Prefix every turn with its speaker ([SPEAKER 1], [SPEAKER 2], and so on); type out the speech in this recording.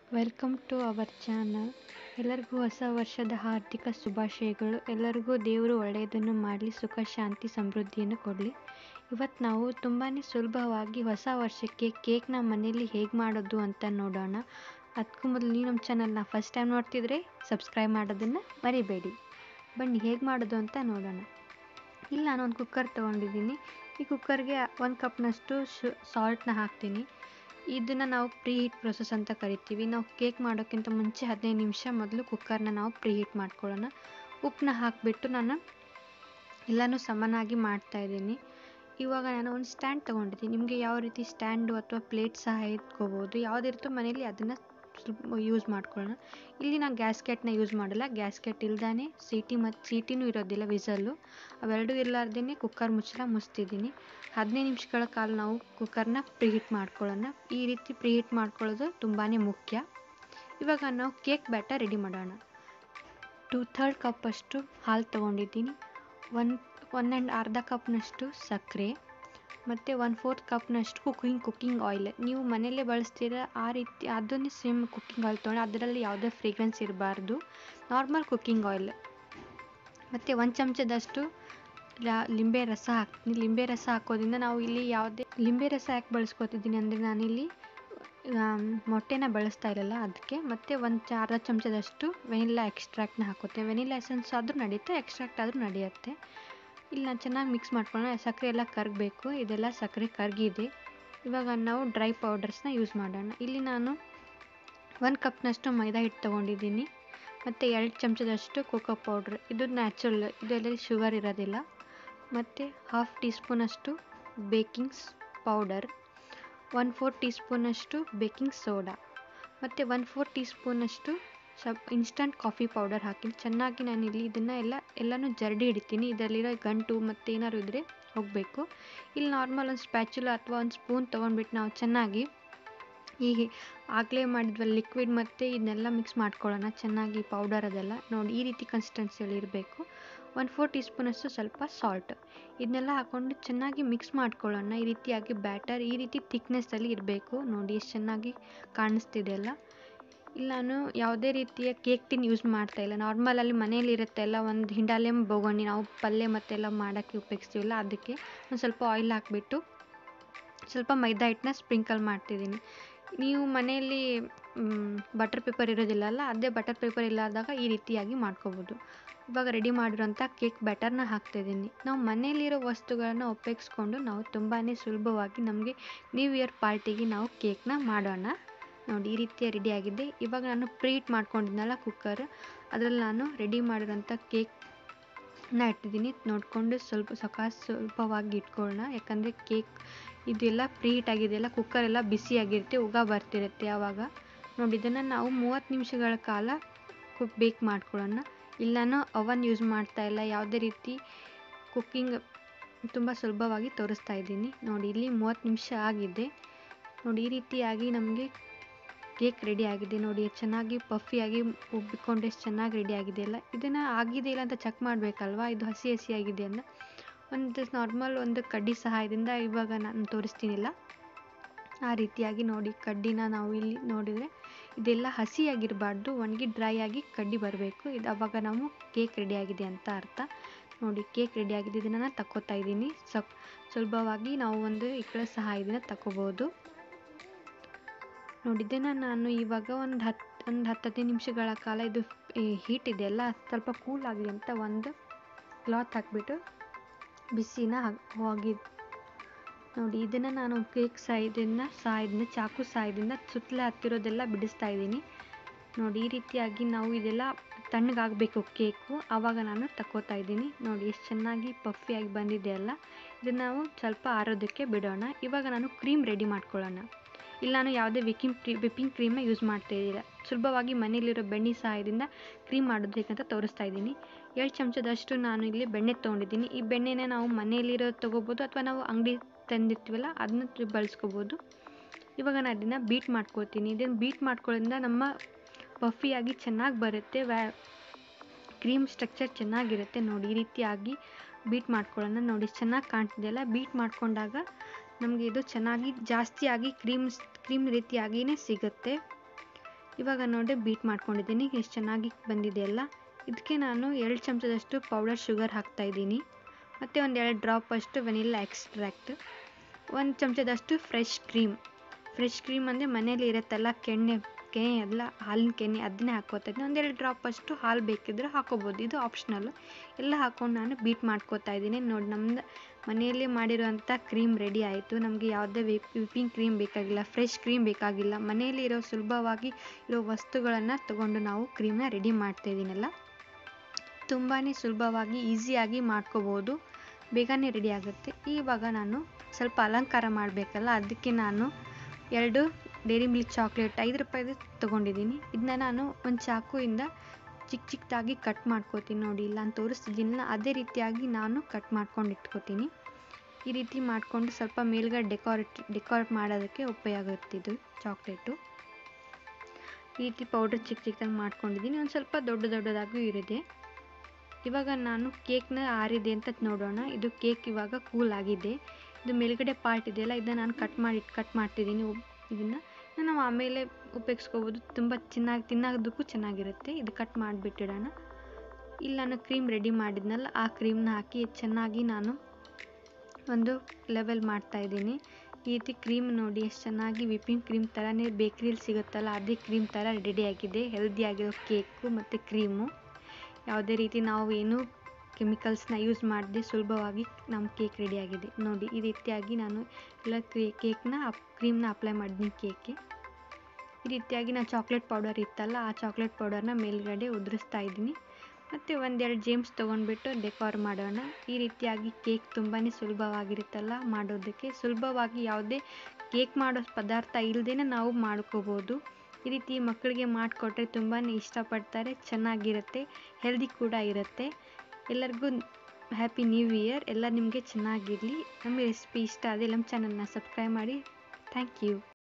[SPEAKER 1] welcome to our channel ಎಲ್ಲರಿಗೂ ಹೊಸ ವರ್ಷದ ಹಾರ್ದಿಕ ಶುಭಾಶಯಗಳು ಎಲ್ಲರಿಗೂ ದೇವರು ಒಳ್ಳೆಯದನ್ನು ಮಾಡಲಿ ಸುಖ ಶಾಂತಿ ಸಮೃದ್ಧಿಯನ್ನು ಕೊಡಲಿ ಇವತ್ತು ನಾವು ತುಂಬಾ ಸುಲಭವಾಗಿ ಹೊಸ ವರ್ಷಕ್ಕೆ ಕೇಕ್ನ ಮನೆಯಲ್ಲಿ ಹೇಗೆ ಮಾಡೋದು ಅಂತ ನೋಡೋಣ ಅದಕ್ಕೂ ಮೊದಲು ನೀವು ನಮ್ಮ ಚಾನಲ್ನ ಫಸ್ಟ್ ಟೈಮ್ ನೋಡ್ತಿದ್ರೆ ಸಬ್ಸ್ಕ್ರೈಬ್ ಮಾಡೋದನ್ನು ಮರಿಬೇಡಿ ಬನ್ನಿ ಹೇಗೆ ಮಾಡೋದು ಅಂತ ನೋಡೋಣ ಇಲ್ಲಿ ನಾನು ಒಂದು ಕುಕ್ಕರ್ ತೊಗೊಂಡಿದ್ದೀನಿ ಈ ಕುಕ್ಕರ್ಗೆ ಒಂದು ಕಪ್ನಷ್ಟು ಶು ಸಾಲ್ಟ್ನ ಹಾಕ್ತೀನಿ ಇದನ್ನು ನಾವು ಪ್ರೀ ಹೀಟ್ ಪ್ರೊಸೆಸ್ ಅಂತ ಕರಿತೀವಿ ನಾವು ಕೇಕ್ ಮಾಡೋಕ್ಕಿಂತ ಮುಂಚೆ ಹದಿನೈದು ನಿಮಿಷ ಮೊದಲು ಕುಕ್ಕರ್ನ ನಾವು ಪ್ರೀ ಹೀಟ್ ಮಾಡ್ಕೊಳ್ಳೋಣ ಉಪ್ಪನ್ನ ಹಾಕಿಬಿಟ್ಟು ನಾನು ಎಲ್ಲನೂ ಸಮನಾಗಿ ಮಾಡ್ತಾಯಿದ್ದೀನಿ ಇವಾಗ ನಾನು ಒಂದು ಸ್ಟ್ಯಾಂಡ್ ತೊಗೊಂಡಿದ್ದೀನಿ ನಿಮಗೆ ಯಾವ ರೀತಿ ಸ್ಟ್ಯಾಂಡು ಅಥವಾ ಪ್ಲೇಟ್ ಸಹ ಇಟ್ಕೋಬೋದು ಯಾವುದಿರುತ್ತೋ ಮನೇಲಿ ಅದನ್ನು ಸ್ವಲ್ಪ ಯೂಸ್ ಮಾಡ್ಕೊಳ್ಳೋಣ ಇಲ್ಲಿ ನಾನು ಗ್ಯಾಸ್ಕೆಟ್ನ ಯೂಸ್ ಮಾಡಲ್ಲ ಗ್ಯಾಸ್ಕೆಟ್ ಇಲ್ದೇ ಸೀಟಿ ಮತ್ತು ಸೀಟಿನೂ ಇರೋದಿಲ್ಲ ವಿಸಲ್ಲು ಅವೆರಡೂ ಇರಲಾರ್ದೇ ಕುಕ್ಕರ್ ಮುಚ್ಚಳ ಮುಚ್ತಿದ್ದೀನಿ ಹದಿನೈದು ನಿಮಿಷಗಳ ಕಾಲ ನಾವು ಕುಕ್ಕರ್ನ ಪ್ರಿಹೀಟ್ ಮಾಡ್ಕೊಳ್ಳೋಣ ಈ ರೀತಿ ಪ್ರಿಹೀಟ್ ಮಾಡ್ಕೊಳ್ಳೋದು ತುಂಬಾ ಮುಖ್ಯ ಇವಾಗ ನಾವು ಕೇಕ್ ಬ್ಯಾಟರ್ ರೆಡಿ ಮಾಡೋಣ ಟೂ ಥರ್ಡ್ ಕಪ್ಪಷ್ಟು ಹಾಲು ತೊಗೊಂಡಿದ್ದೀನಿ ಒನ್ ಒನ್ ಆ್ಯಂಡ್ ಅರ್ಧ ಕಪ್ನಷ್ಟು ಸಕ್ಕರೆ ಮತ್ತು ಒನ್ ಫೋರ್ತ್ ಕಪ್ನಷ್ಟು ಕುಕ್ಕಿಂಗ್ ಕುಕ್ಕಿಂಗ್ ಆಯಿಲ್ ನೀವು ಮನೆಯಲ್ಲೇ ಬಳಸ್ತೀರ ಆ ರೀತಿ ಅದನ್ನೇ ಸೇಮ್ ಕುಕ್ಕಿಂಗ್ ಆಯಿಲ್ ತೊಗೊಂಡು ಅದರಲ್ಲಿ ಯಾವುದೇ ಫ್ರೇಗ್ರೆನ್ಸ್ ಇರಬಾರ್ದು ನಾರ್ಮಲ್ ಕುಕ್ಕಿಂಗ್ ಆಯಿಲ್ ಮತ್ತು ಒಂದು ಚಮಚದಷ್ಟು ಲಿಂಬೆ ರಸ ಹಾಕ್ತೀನಿ ಲಿಂಬೆ ರಸ ಹಾಕೋದ್ರಿಂದ ನಾವು ಇಲ್ಲಿ ಯಾವುದೇ ಲಿಂಬೆ ರಸ ಯಾಕೆ ಬಳಸ್ಕೊತಿದ್ದೀನಿ ಅಂದರೆ ನಾನಿಲ್ಲಿ ಮೊಟ್ಟೆನ ಬಳಸ್ತಾ ಇರಲ್ಲ ಅದಕ್ಕೆ ಮತ್ತು ಒಂದು ಚ ಅರ್ಧ ಚಮಚದಷ್ಟು ವೆನಿಲ್ಲಾ ಎಕ್ಸ್ಟ್ರಾಕ್ಟ್ನ ಹಾಕೋತೀನಿ ವೆನಿಲ್ಲಾ ಎಸೆನ್ಸ್ ಆದರೂ ನಡೆಯುತ್ತೆ ಎಕ್ಸ್ಟ್ರಾಕ್ಟ್ ಆದರೂ ನಡೆಯುತ್ತೆ ಇಲ್ಲಿ ನಾನು ಚೆನ್ನಾಗಿ ಮಿಕ್ಸ್ ಮಾಡ್ಕೊಳ್ಳೋಣ ಸಕ್ಕರೆ ಎಲ್ಲ ಕರಗಬೇಕು ಇದೆಲ್ಲ ಸಕ್ಕರೆ ಕರಗಿದೆ ಇವಾಗ ನಾವು ಡ್ರೈ ಪೌಡರ್ಸ್ನ ಯೂಸ್ ಮಾಡೋಣ ಇಲ್ಲಿ ನಾನು ಒಂದು ಕಪ್ನಷ್ಟು ಮೈದಾ ಹಿಟ್ಟು ತೊಗೊಂಡಿದ್ದೀನಿ ಮತ್ತು ಎರಡು ಚಮಚದಷ್ಟು ಕೋಕೋ ಪೌಡ್ರ್ ಇದು ನ್ಯಾಚುರಲ್ ಇದರಲ್ಲಿ ಶುಗರ್ ಇರೋದಿಲ್ಲ ಮತ್ತು ಹಾಫ್ ಟೀ ಸ್ಪೂನಷ್ಟು ಬೇಕಿಂಗ್ಸ್ ಪೌಡರ್ ಒನ್ ಫೋರ್ ಟೀ ಸ್ಪೂನಷ್ಟು ಬೇಕಿಂಗ್ ಸೋಡಾ ಮತ್ತು ಒನ್ ಫೋರ್ ಟೀ ಸ್ಪೂನಷ್ಟು ಸ್ವಲ್ಪ ಇನ್ಸ್ಟಂಟ್ ಕಾಫಿ ಪೌಡರ್ ಹಾಕಿ ಚೆನ್ನಾಗಿ ನಾನು ಇಲ್ಲಿ ಇದನ್ನು ಎಲ್ಲ ಎಲ್ಲನೂ ಜರಡಿ ಹಿಡಿತೀನಿ ಇದರಲ್ಲಿರೋ ಗಂಟು ಮತ್ತು ಏನಾದ್ರು ಇದ್ದರೆ ಹೋಗಬೇಕು ಇಲ್ಲಿ ನಾರ್ಮಲ್ ಒಂದು ಸ್ಪ್ಯಾಚುಲ ಅಥವಾ ಒಂದು ಸ್ಪೂನ್ ತೊಗೊಂಡ್ಬಿಟ್ಟು ನಾವು ಚೆನ್ನಾಗಿ ಈ ಆಗಲೇ ಮಾಡಿದ್ವಲ್ಲ ಲಿಕ್ವಿಡ್ ಮತ್ತು ಇದನ್ನೆಲ್ಲ ಮಿಕ್ಸ್ ಮಾಡ್ಕೊಳ್ಳೋಣ ಚೆನ್ನಾಗಿ ಪೌಡರ್ ಅದೆಲ್ಲ ನೋಡಿ ಈ ರೀತಿ ಕನ್ಸಿಸ್ಟೆನ್ಸಿಯಲ್ಲಿ ಇರಬೇಕು ಒನ್ ಫೋರ್ ಟೀ ಸ್ಪೂನಷ್ಟು ಸ್ವಲ್ಪ ಸಾಲ್ಟ್ ಇದನ್ನೆಲ್ಲ ಹಾಕ್ಕೊಂಡು ಚೆನ್ನಾಗಿ ಮಿಕ್ಸ್ ಮಾಡ್ಕೊಳ್ಳೋಣ ಈ ರೀತಿಯಾಗಿ ಬ್ಯಾಟರ್ ಈ ರೀತಿ ಥಿಕ್ನೆಸ್ಸಲ್ಲಿ ಇರಬೇಕು ನೋಡಿ ಎಷ್ಟು ಚೆನ್ನಾಗಿ ಕಾಣಿಸ್ತಿದೆಯಲ್ಲ ಇಲ್ಲಿ ನಾನು ಯಾವುದೇ ರೀತಿಯ ಕೇಕ್ ಟಿನ್ ಯೂಸ್ ಮಾಡ್ತಾ ಇಲ್ಲ ನಾರ್ಮಲಲ್ಲಿ ಮನೇಲಿ ಇರುತ್ತೆಲ್ಲ ಒಂದು ಹಿಂಡಾಲೆಮ್ ಬೋಗಣಿ ನಾವು ಪಲ್ಯ ಮತ್ತೆಲ್ಲ ಮಾಡೋಕ್ಕೆ ಉಪಯೋಗಿಸ್ತೀವಲ್ಲ ಅದಕ್ಕೆ ಒಂದು ಸ್ವಲ್ಪ ಆಯಿಲ್ ಹಾಕಿಬಿಟ್ಟು ಸ್ವಲ್ಪ ಮೈದಾ ಹಿಟ್ಟನ್ನ ಸ್ಪ್ರಿಂಕಲ್ ಮಾಡ್ತಿದ್ದೀನಿ ನೀವು ಮನೆಯಲ್ಲಿ ಬಟರ್ ಪೇಪರ್ ಇರೋದಿಲ್ಲಲ್ಲ ಅದೇ ಬಟರ್ ಪೇಪರ್ ಇಲ್ಲದಾಗ ಈ ರೀತಿಯಾಗಿ ಮಾಡ್ಕೋಬೋದು ಇವಾಗ ರೆಡಿ ಮಾಡಿರೋಂಥ ಕೇಕ್ ಬ್ಯಾಟರ್ನ ಹಾಕ್ತಾಯಿದ್ದೀನಿ ನಾವು ಮನೆಯಲ್ಲಿರೋ ವಸ್ತುಗಳನ್ನು ಉಪಯೋಗಿಸ್ಕೊಂಡು ನಾವು ತುಂಬಾ ಸುಲಭವಾಗಿ ನಮಗೆ ನ್ಯೂ ಇಯರ್ ಪಾರ್ಟಿಗೆ ನಾವು ಕೇಕ್ನ ಮಾಡೋಣ ನೋಡಿ ಈ ರೀತಿಯ ರೆಡಿ ಆಗಿದೆ ಇವಾಗ ನಾನು ಪ್ರೀಟ್ ಮಾಡ್ಕೊಂಡಿದ್ನಲ್ಲ ಕುಕ್ಕರ್ ಅದರಲ್ಲಿ ನಾನು ರೆಡಿ ಮಾಡಿರೋಂಥ ಕೇಕ್ನ ಇಟ್ಟಿದ್ದೀನಿ ನೋಡಿಕೊಂಡು ಸ್ವಲ್ಪ ಸೊಕ ಸ್ವಲ್ಪವಾಗಿ ಇಟ್ಕೊಳ್ಳೋಣ ಯಾಕಂದರೆ ಕೇಕ್ ಇದೆಲ್ಲ ಪ್ರೀಟ್ ಆಗಿದೆಯಲ್ಲ ಕುಕ್ಕರ್ ಎಲ್ಲ ಬಿಸಿಯಾಗಿರುತ್ತೆ ಉಗ ಬರ್ತಿರುತ್ತೆ ಆವಾಗ ನೋಡಿ ಇದನ್ನು ನಾವು ಮೂವತ್ತು ನಿಮಿಷಗಳ ಕಾಲ ಕುಕ್ ಬೇಕ್ ಮಾಡ್ಕೊಳ್ಳೋಣ ಇಲ್ಲಿ ನಾನು ಅವನ್ ಯೂಸ್ ಮಾಡ್ತಾ ಇಲ್ಲ ಯಾವುದೇ ರೀತಿ ಕುಕ್ಕಿಂಗ್ ತುಂಬ ಸುಲಭವಾಗಿ ತೋರಿಸ್ತಾ ಇದ್ದೀನಿ ನೋಡಿ ಇಲ್ಲಿ ಮೂವತ್ತು ನಿಮಿಷ ಆಗಿದೆ ನೋಡಿ ಈ ರೀತಿಯಾಗಿ ನಮಗೆ ಕೇಕ್ ರೆಡಿ ಆಗಿದೆ ನೋಡಿ ಚೆನ್ನಾಗಿ ಪಫಿಯಾಗಿ ಉಬ್ಬಿಕೊಂಡು ಎಷ್ಟು ಚೆನ್ನಾಗಿ ರೆಡಿ ಆಗಿದೆಯಲ್ಲ ಇದನ್ನು ಆಗಿದೆ ಇಲ್ಲ ಅಂತ ಚೆಕ್ ಮಾಡಬೇಕಲ್ವಾ ಇದು ಹಸಿ ಹಸಿ ಆಗಿದೆ ಅಂತ ಒಂದು ನಾರ್ಮಲ್ ಒಂದು ಕಡ್ಡಿ ಸಹಾಯದಿಂದ ಇವಾಗ ನಾನು ತೋರಿಸ್ತೀನಿಲ್ಲ ಆ ರೀತಿಯಾಗಿ ನೋಡಿ ಕಡ್ಡಿನ ನಾವು ಇಲ್ಲಿ ನೋಡಿದರೆ ಇದೆಲ್ಲ ಹಸಿಯಾಗಿರಬಾರ್ದು ಒಣಗಿ ಡ್ರೈ ಆಗಿ ಕಡ್ಡಿ ಬರಬೇಕು ಇದು ಅವಾಗ ನಾವು ಕೇಕ್ ರೆಡಿ ಆಗಿದೆ ಅಂತ ಅರ್ಥ ನೋಡಿ ಕೇಕ್ ರೆಡಿ ಆಗಿದೆ ಇದನ್ನು ನಾನು ತಗೋತಾ ಇದ್ದೀನಿ ಸ್ವಲ್ಪ ಸುಲಭವಾಗಿ ನಾವು ಒಂದು ಇಕ್ಕಳ ಸಹಾಯದಿಂದ ತಗೋಬೋದು ನೋಡಿ ಇದನ್ನು ನಾನು ಇವಾಗ ಒಂದು ಹತ್ತು ಒಂದು ಹತ್ತು ಹದಿನೈದು ನಿಮಿಷಗಳ ಕಾಲ ಇದು ಹೀಟ್ ಇದೆಯಲ್ಲ ಸ್ವಲ್ಪ ಕೂಲ್ ಆಗಲಿ ಅಂತ ಒಂದು ಕ್ಲಾತ್ ಹಾಕಿಬಿಟ್ಟು ಬಿಸಿನ ಹೋಗಿ ನೋಡಿ ಇದನ್ನು ನಾನು ಕೇಕ್ ಸಹಾಯದಿಂದ ಸಹಾಯದಿಂದ ಚಾಕು ಸಹಾಯದಿಂದ ಸುತ್ತಲೇ ಹತ್ತಿರೋದೆಲ್ಲ ಬಿಡಿಸ್ತಾ ಇದ್ದೀನಿ ನೋಡಿ ಈ ರೀತಿಯಾಗಿ ನಾವು ಇದೆಲ್ಲ ತಣ್ಣಗಾಗಬೇಕು ಕೇಕು ಆವಾಗ ನಾನು ತಗೋತಾ ಇದ್ದೀನಿ ನೋಡಿ ಎಷ್ಟು ಚೆನ್ನಾಗಿ ಪಫಿಯಾಗಿ ಬಂದಿದೆಯಲ್ಲ ಇದನ್ನು ನಾವು ಸ್ವಲ್ಪ ಆರೋದಕ್ಕೆ ಬಿಡೋಣ ಇವಾಗ ನಾನು ಕ್ರೀಮ್ ರೆಡಿ ಮಾಡ್ಕೊಳ್ಳೋಣ ಇಲ್ಲಿ ನಾನು ಯಾವುದೇ ವಿಕಿಂಗ್ ಕ್ರೀ ವಿಪ್ಪಿಂಗ್ ಕ್ರೀಮ್ನ ಯೂಸ್ ಮಾಡ್ತಾ ಇದ್ದಿಲ್ಲ ಸುಲಭವಾಗಿ ಮನೇಲಿರೋ ಬೆಣ್ಣೆ ಸಹಾಯದಿಂದ ಕ್ರೀಮ್ ಮಾಡೋದು ಹೇಗಂತ ತೋರಿಸ್ತಾ ಇದ್ದೀನಿ ಎರಡು ಚಮಚದಷ್ಟು ನಾನು ಇಲ್ಲಿ ಬೆಣ್ಣೆ ತೊಗೊಂಡಿದ್ದೀನಿ ಈ ಬೆಣ್ಣೆನ ನಾವು ಮನೆಯಲ್ಲಿರೋ ತೊಗೋಬೋದು ಅಥವಾ ನಾವು ಅಂಗಡಿ ತಂದಿರ್ತೀವಲ್ಲ ಅದನ್ನ ಬಳಸ್ಕೋಬೋದು ಇವಾಗ ನಾನು ಅದನ್ನು ಬೀಟ್ ಮಾಡ್ಕೊತೀನಿ ಇದನ್ನು ಬೀಟ್ ಮಾಡ್ಕೊಳ್ಳೋದ್ರಿಂದ ನಮ್ಮ ಪಫಿಯಾಗಿ ಚೆನ್ನಾಗಿ ಬರುತ್ತೆ ವ್ಯಾ ಕ್ರೀಮ್ ಸ್ಟ್ರಕ್ಚರ್ ಚೆನ್ನಾಗಿರುತ್ತೆ ನೋಡಿ ಈ ರೀತಿಯಾಗಿ ಬೀಟ್ ಮಾಡ್ಕೊಳ್ಳೋಣ ನೋಡಿ ಚೆನ್ನಾಗಿ ಕಾಣ್ತಿದೆಯಲ್ಲ ಬೀಟ್ ಮಾಡ್ಕೊಂಡಾಗ ನಮಗೆ ಇದು ಚೆನ್ನಾಗಿ ಜಾಸ್ತಿಯಾಗಿ ಕ್ರೀಮ್ ಕ್ರೀಮ್ ರೀತಿಯಾಗಿಯೇ ಸಿಗುತ್ತೆ ಇವಾಗ ನೋಡಿ ಬೀಟ್ ಮಾಡ್ಕೊಂಡಿದ್ದೀನಿ ಎಷ್ಟು ಚೆನ್ನಾಗಿ ಬಂದಿದೆ ಅಲ್ಲ ಇದಕ್ಕೆ ನಾನು ಎರಡು ಚಮಚದಷ್ಟು ಪೌಡರ್ ಶುಗರ್ ಹಾಕ್ತಾಯಿದ್ದೀನಿ ಮತ್ತು ಒಂದು ಎರಡು ಡ್ರಾಪ್ ಅಷ್ಟು ವೆನಿಲ್ಲಾ ಎಕ್ಸ್ಟ್ರಾಕ್ಟ್ ಒಂದು ಚಮಚದಷ್ಟು ಫ್ರೆಶ್ ಕ್ರೀಮ್ ಫ್ರೆಶ್ ಕ್ರೀಮ್ ಅಂದರೆ ಮನೇಲಿ ಇರುತ್ತಲ್ಲ ಕೆಣ್ಣೆ ಕೆನೆ ಎಲ್ಲ ಹಾಲಿನ ಕೆನೆ ಅದನ್ನೇ ಹಾಕ್ಕೋತಾ ಇದ್ದೀನಿ ಒಂದೆರಡು ಡ್ರಾಪ್ ಅಷ್ಟು ಹಾಲು ಬೇಕಿದ್ರೆ ಹಾಕೋಬೋದು ಇದು ಆಪ್ಷನಲ್ಲು ಎಲ್ಲ ಹಾಕ್ಕೊಂಡು ನಾನು ಬೀಟ್ ಮಾಡ್ಕೋತಾ ಇದ್ದೀನಿ ನೋಡಿ ನಮ್ದು ಮನೆಯಲ್ಲಿ ಮಾಡಿರೋಂಥ ಕ್ರೀಮ್ ರೆಡಿ ಆಯಿತು ನಮಗೆ ಯಾವುದೇ ವಿಪ್ಪಿಂಗ್ ಕ್ರೀಮ್ ಬೇಕಾಗಿಲ್ಲ ಫ್ರೆಶ್ ಕ್ರೀಮ್ ಬೇಕಾಗಿಲ್ಲ ಮನೆಯಲ್ಲಿ ಇರೋ ಸುಲಭವಾಗಿ ಇರೋ ವಸ್ತುಗಳನ್ನು ತಗೊಂಡು ನಾವು ಕ್ರೀಮ್ನ ರೆಡಿ ಮಾಡ್ತಾಯಿದ್ದೀನಲ್ಲ ತುಂಬಾ ಸುಲಭವಾಗಿ ಈಸಿಯಾಗಿ ಮಾಡ್ಕೋಬೋದು ಬೇಗನೆ ರೆಡಿ ಆಗುತ್ತೆ ಇವಾಗ ನಾನು ಸ್ವಲ್ಪ ಅಲಂಕಾರ ಮಾಡಬೇಕಲ್ಲ ಅದಕ್ಕೆ ನಾನು ಎರಡು ಡೈರಿ ಮಿಲ್ಕ್ ಚಾಕ್ಲೇಟ್ ಐದು ರೂಪಾಯಿದು ತೊಗೊಂಡಿದ್ದೀನಿ ಇದನ್ನ ನಾನು ಒಂದು ಚಾಕುಯಿಂದ ಚಿಕ್ಕ ಚಿಕ್ಕದಾಗಿ ಕಟ್ ಮಾಡ್ಕೋತೀನಿ ನೋಡಿ ಇಲ್ಲ ನಾನು ತೋರಿಸ್ತಿದ್ದೀನಲ್ಲ ಅದೇ ರೀತಿಯಾಗಿ ನಾನು ಕಟ್ ಮಾಡ್ಕೊಂಡು ಇಟ್ಕೋತೀನಿ ಈ ರೀತಿ ಮಾಡಿಕೊಂಡು ಸ್ವಲ್ಪ ಮೇಲ್ಗಡೆ ಡೆಕೋರೇಟ್ ಡೆಕೋರೇಟ್ ಮಾಡೋದಕ್ಕೆ ಉಪಯೋಗ ಇದು ಚಾಕ್ಲೇಟು ಈ ರೀತಿ ಪೌಡರ್ ಚಿಕ್ಕ ಚಿಕ್ಕದಾಗಿ ಮಾಡ್ಕೊಂಡಿದ್ದೀನಿ ಒಂದು ಸ್ವಲ್ಪ ದೊಡ್ಡ ದೊಡ್ಡದಾಗೂ ಇರಿದೆ ಇವಾಗ ನಾನು ಕೇಕ್ನ ಆರಿದೆ ಅಂತ ನೋಡೋಣ ಇದು ಕೇಕ್ ಇವಾಗ ಕೂಲ್ ಆಗಿದೆ ಇದು ಮೇಲ್ಗಡೆ ಪಾರ್ಟ್ ಇದೆಯಲ್ಲ ಇದನ್ನ ನಾನು ಕಟ್ ಮಾಡಿ ಕಟ್ ಮಾಡ್ತಿದ್ದೀನಿ ಇದನ್ನು ನಾವು ಆಮೇಲೆ ಉಪಯೋಗಿಸ್ಕೋಬೋದು ತುಂಬ ಚೆನ್ನಾಗಿ ತಿನ್ನೋದಕ್ಕೂ ಚೆನ್ನಾಗಿರುತ್ತೆ ಇದು ಕಟ್ ಮಾಡಿಬಿಟ್ಟಿಡೋಣ ಇಲ್ಲಿ ನಾನು ಕ್ರೀಮ್ ರೆಡಿ ಮಾಡಿದ್ನಲ್ಲ ಆ ಕ್ರೀಮ್ನ ಹಾಕಿ ಚೆನ್ನಾಗಿ ನಾನು ಒಂದು ಲೆವೆಲ್ ಮಾಡ್ತಾಯಿದ್ದೀನಿ ಈ ರೀತಿ ಕ್ರೀಮ್ ನೋಡಿ ಎಷ್ಟು ಚೆನ್ನಾಗಿ ವಿಪಿಂಗ್ ಕ್ರೀಮ್ ಥರನೇ ಬೇಕ್ರಿಯಲ್ಲಿ ಸಿಗುತ್ತಲ್ಲ ಅದೇ ಕ್ರೀಮ್ ಥರ ರೆಡಿಯಾಗಿದೆ ಹೆಲ್ದಿಯಾಗಿರೋ ಕೇಕು ಮತ್ತು ಕ್ರೀಮು ಯಾವುದೇ ರೀತಿ ನಾವು ಏನು ಕೆಮಿಕಲ್ಸ್ನ ಯೂಸ್ ಮಾಡದೆ ಸುಲಭವಾಗಿ ನಮ್ಮ ಕೇಕ್ ರೆಡಿಯಾಗಿದೆ ನೋಡಿ ಈ ರೀತಿಯಾಗಿ ನಾನು ಎಲ್ಲ ಕ್ರೇ ಕೇಕ್ನ ಅಪ್ ಕ್ರೀಮ್ನ ಅಪ್ಲೈ ಮಾಡಿದ್ದೀನಿ ಕೇಕ್ಗೆ ಈ ರೀತಿಯಾಗಿ ನಾನು ಚಾಕ್ಲೇಟ್ ಪೌಡರ್ ಇತ್ತಲ್ಲ ಆ ಚಾಕ್ಲೇಟ್ ಪೌಡರ್ನ ಮೇಲ್ಗಡೆ ಉದುರಿಸ್ತಾ ಇದ್ದೀನಿ ಮತ್ತು ಒಂದೆರಡು ಜೇಮ್ಸ್ ತೊಗೊಂಡ್ಬಿಟ್ಟು ಡೆಕೋರ್ ಮಾಡೋಣ ಈ ರೀತಿಯಾಗಿ ಕೇಕ್ ತುಂಬಾ ಸುಲಭವಾಗಿರುತ್ತಲ್ಲ ಮಾಡೋದಕ್ಕೆ ಸುಲಭವಾಗಿ ಯಾವುದೇ ಕೇಕ್ ಮಾಡೋ ಪದಾರ್ಥ ಇಲ್ಲದೇ ನಾವು ಮಾಡ್ಕೋಬೋದು ಈ ರೀತಿ ಮಕ್ಕಳಿಗೆ ಮಾಡಿಕೊಟ್ರೆ ತುಂಬಾ ಇಷ್ಟಪಡ್ತಾರೆ ಚೆನ್ನಾಗಿರುತ್ತೆ ಹೆಲ್ದಿ ಕೂಡ ಇರುತ್ತೆ ಎಲ್ಲರಿಗೂ ಹ್ಯಾಪಿ ನ್ಯೂ ಇಯರ್ ಎಲ್ಲ ನಿಮಗೆ ಚೆನ್ನಾಗಿರಲಿ ನಮ್ಮ ರೆಸಿಪಿ ಇಷ್ಟ ಆದರೆ ನಮ್ಮ ಚಾನಲ್ನ ಸಬ್ಸ್ಕ್ರೈಬ್ ಮಾಡಿ ಥ್ಯಾಂಕ್ ಯು